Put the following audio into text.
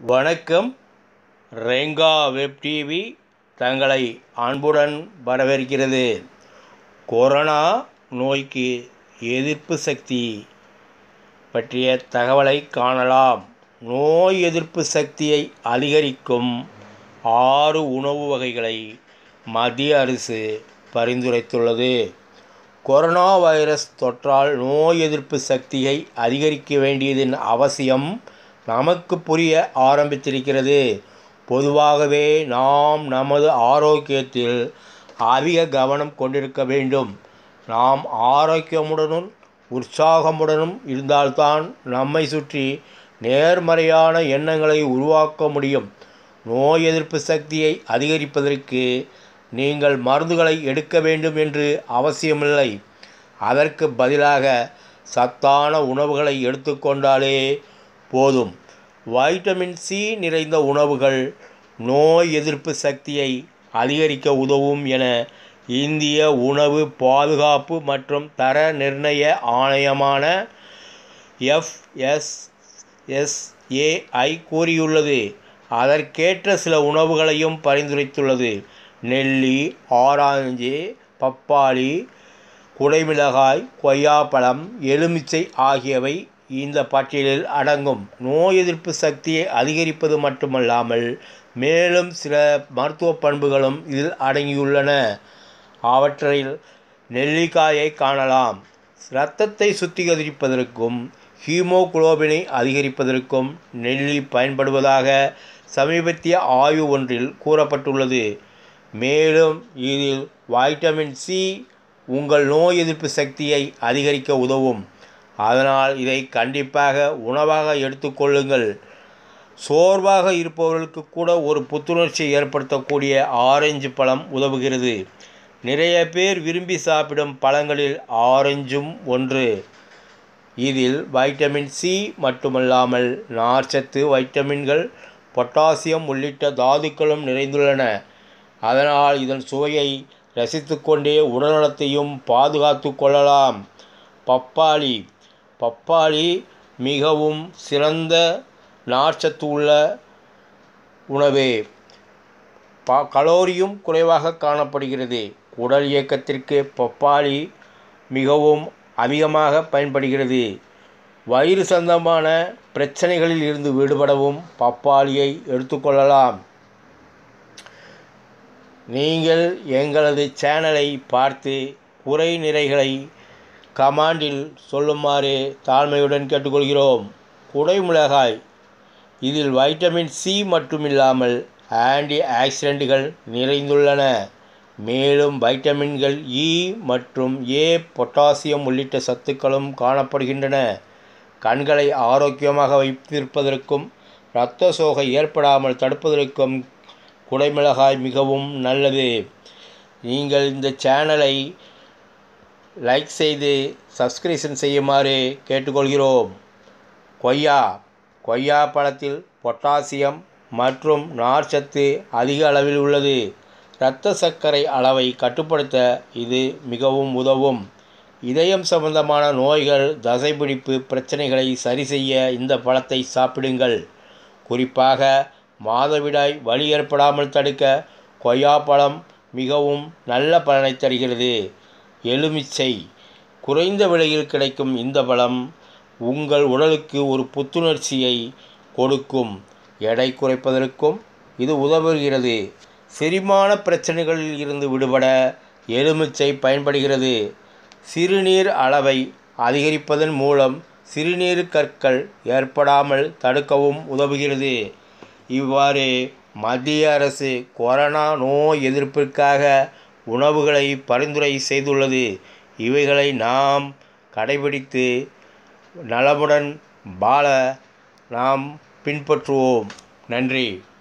வணக்கம் Renga web TV தங்களை அன்புடன் வரவேற்கிறது கொரோனா நோய்க்கு எதிர்ப்பு சக்தி பற்றிய தகவலை காணலாம் நோய் எதிர்ப்பு சக்தியை அதிகரிக்கும் ஆறு உணவு வகைகளை மத்திய அரசு பரிந்துரைத்துள்ளது கொரோனா வைரஸ் தொற்றால் நோய் எதிர்ப்பு சக்தியை அதிகரிக்க வேண்டியதன் அவசியம் நமக்கு புரிய ஆரம்பித்திருக்கிறது பொதுவாகவே நாம் நமது ஆரோக்கியத்தில் அதிக கவனம் கொண்டிருக்க வேண்டும் நாம் ஆரோக்கியமுடனும் உற்சாகமுடனும் இருந்தால்தான் நம்மை சுற்றி நேர்மறையான எண்ணங்களை உருவாக்க முடியும் நோய் எதிர்ப்பு சக்தியை அதிகரிப்பதற்கு நீங்கள் மருந்துகளை எடுக்க வேண்டும் என்று அவசியமில்லை அதற்கு பதிலாக சத்தான உணவுகளை எடுத்துக்கொண்டாலே போதும் வைட்டமின் சி நிறைந்த உணவுகள் நோய் எதிர்ப்பு சக்தியை அதிகரிக்க உதவும் என இந்திய உணவு பாதுகாப்பு மற்றும் தர நிர்ணய ஆணையமான எஃப்எஸ்எஸ்ஏஐ கூறியுள்ளது அதற்கேற்ற சில உணவுகளையும் பரிந்துரைத்துள்ளது நெல்லி ஆராஞ்சு பப்பாளி குடைமிளகாய் கொய்யாப்பழம் எலுமிச்சை ஆகியவை இந்த பட்டியலில் அடங்கும் நோய் எதிர்ப்பு சக்தியை அதிகரிப்பது மட்டுமல்லாமல் மேலும் சில மருத்துவ பண்புகளும் இதில் அடங்கியுள்ளன அவற்றில் நெல்லிக்காயை காணலாம் இரத்தத்தை சுத்திகரிப்பதற்கும் ஹீமோகுளோபினை அதிகரிப்பதற்கும் நெல்லி பயன்படுவதாக சமீபத்திய ஆய்வு ஒன்றில் கூறப்பட்டுள்ளது மேலும் இதில் வைட்டமின் சி உங்கள் நோய் எதிர்ப்பு சக்தியை அதிகரிக்க உதவும் அதனால் இதை கண்டிப்பாக உணவாக எடுத்துக்கொள்ளுங்கள் சோர்வாக இருப்பவர்களுக்கு கூட ஒரு புத்துணர்ச்சியை ஏற்படுத்தக்கூடிய ஆரஞ்சு பழம் உதவுகிறது நிறைய பேர் விரும்பி சாப்பிடும் பழங்களில் ஆரஞ்சும் ஒன்று இதில் வைட்டமின் சி மட்டுமல்லாமல் நார்ச்சத்து வைட்டமின்கள் பொட்டாசியம் உள்ளிட்ட தாதுக்களும் நிறைந்துள்ளன அதனால் இதன் சுவையை ரசித்து கொண்டே உடல்நலத்தையும் பாதுகாத்து கொள்ளலாம் பப்பாளி பப்பாளி மிகவும் சிறந்த நார்ச்சத்து உள்ள உணவே ப கலோரியும் குறைவாக காணப்படுகிறது உடல் இயக்கத்திற்கு பப்பாளி மிகவும் அதிகமாக பயன்படுகிறது வயிறு சம்பந்தமான பிரச்சனைகளில் இருந்து விடுபடவும் பப்பாளியை எடுத்துக்கொள்ளலாம் நீங்கள் எங்களது சேனலை பார்த்து குறை நிறைகளை கமாண்டில் சொல்லுமாறு தாழ்மையுடன் கேட்டுக்கொள்கிறோம் குடைமிளகாய் இதில் வைட்டமின் சி மட்டுமில்லாமல் ஆன்டி ஆக்சிடென்ட்கள் நிறைந்துள்ளன மேலும் வைட்டமின்கள் இ மற்றும் ஏ பொட்டாசியம் உள்ளிட்ட சத்துக்களும் காணப்படுகின்றன கண்களை ஆரோக்கியமாக வைத்திருப்பதற்கும் இரத்த சோகை ஏற்படாமல் தடுப்பதற்கும் குடைமிளகாய் மிகவும் நல்லது நீங்கள் இந்த சேனலை லைக் செய்து சப்ஸ்கிரிப்ஷன் செய்யுமாறு கேட்டுக்கொள்கிறோம் கொய்யா கொய்யா பழத்தில் பொட்டாசியம் மற்றும் நார்ச்சத்து அதிக அளவில் உள்ளது இரத்த சர்க்கரை அளவை கட்டுப்படுத்த இது மிகவும் உதவும் இதயம் சம்பந்தமான நோய்கள் தசைப்பிடிப்பு பிரச்சனைகளை சரி செய்ய இந்த பழத்தை சாப்பிடுங்கள் குறிப்பாக மாதவிடாய் வலி ஏற்படாமல் தடுக்க கொய்யாப்பழம் மிகவும் நல்ல பலனை தருகிறது எலுமிச்சை குறைந்த விலையில் கிடைக்கும் இந்த பழம் உங்கள் உடலுக்கு ஒரு புத்துணர்ச்சியை கொடுக்கும் எடை குறைப்பதற்கும் இது உதவுகிறது செரிமான பிரச்சனைகளில் இருந்து விடுபட எலுமிச்சை பயன்படுகிறது சிறுநீர் அளவை அதிகரிப்பதன் மூலம் சிறுநீர் கற்கள் ஏற்படாமல் தடுக்கவும் உதவுகிறது இவ்வாறு மத்திய அரசு கொரோனா நோய் எதிர்ப்பிற்காக உணவுகளை பரிந்துரை செய்துள்ளது இவைகளை நாம் கடைபிடித்து நலமுடன் வாழ நாம் பின்பற்றுவோம் நன்றி